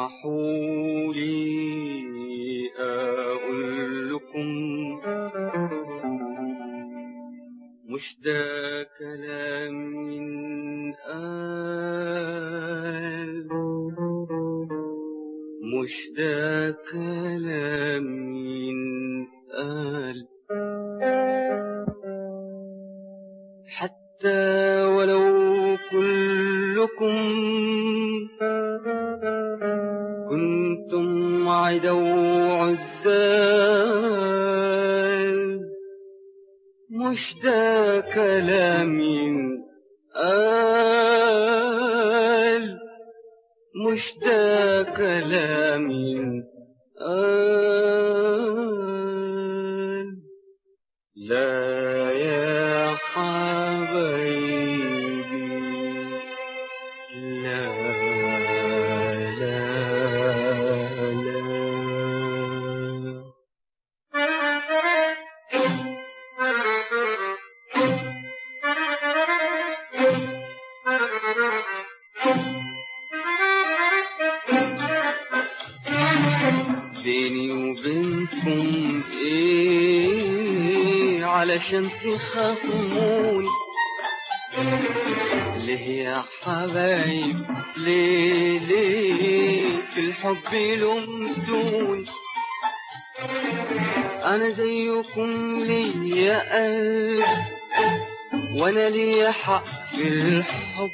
اسمحوا لي أقول لكم مش ده كلام من قال مش ده كلام من قال حتى ولو كلكم كنتم عدو عزال مش ده كلام قال مش ده كلام قال لا يا حبايبي لا لا لا بيني وبينكم ايه علشان تخاصموني ليه يا حبايب ليه ليه في الحب لمتوني انا زيكم ليا قلب وانا ليا حق في الحب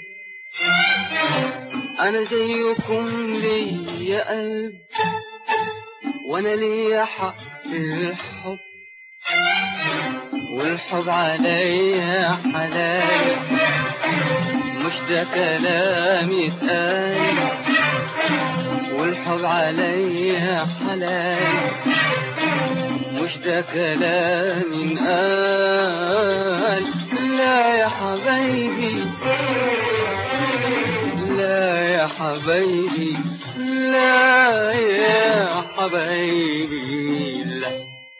انا زيكم ليا قلب وانا ليا حق في الحب والحب عليا حلال مش ده كلام يتقال والحب عليا حلال مش ده كلام ينقال لا يا حبايبي لا يا حبايبي لا يا حبايبي لا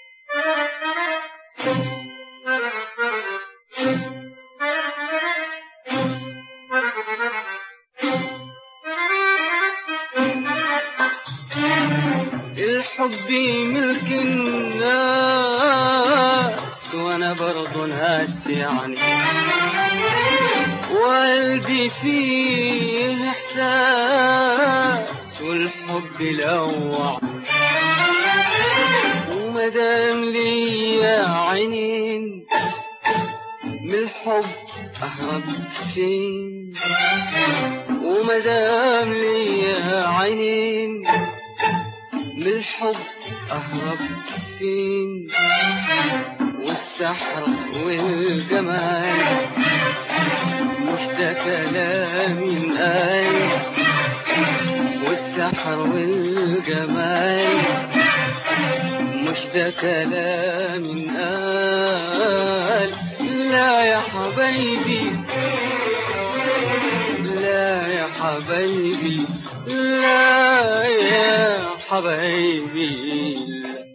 الحب ملك الناس وانا برضو ناس يعني وقلبي فيه احساس والحب لوع ومدام ليا عينين من الحب اهرب فين ومدام ليا عينين من الحب أهرب فين والسحر والجمال مش ده كلام قال والسحر والجمال مش ده كلام قال لا يا حبايبي لا يا حبايبي لا يا حبايبي لا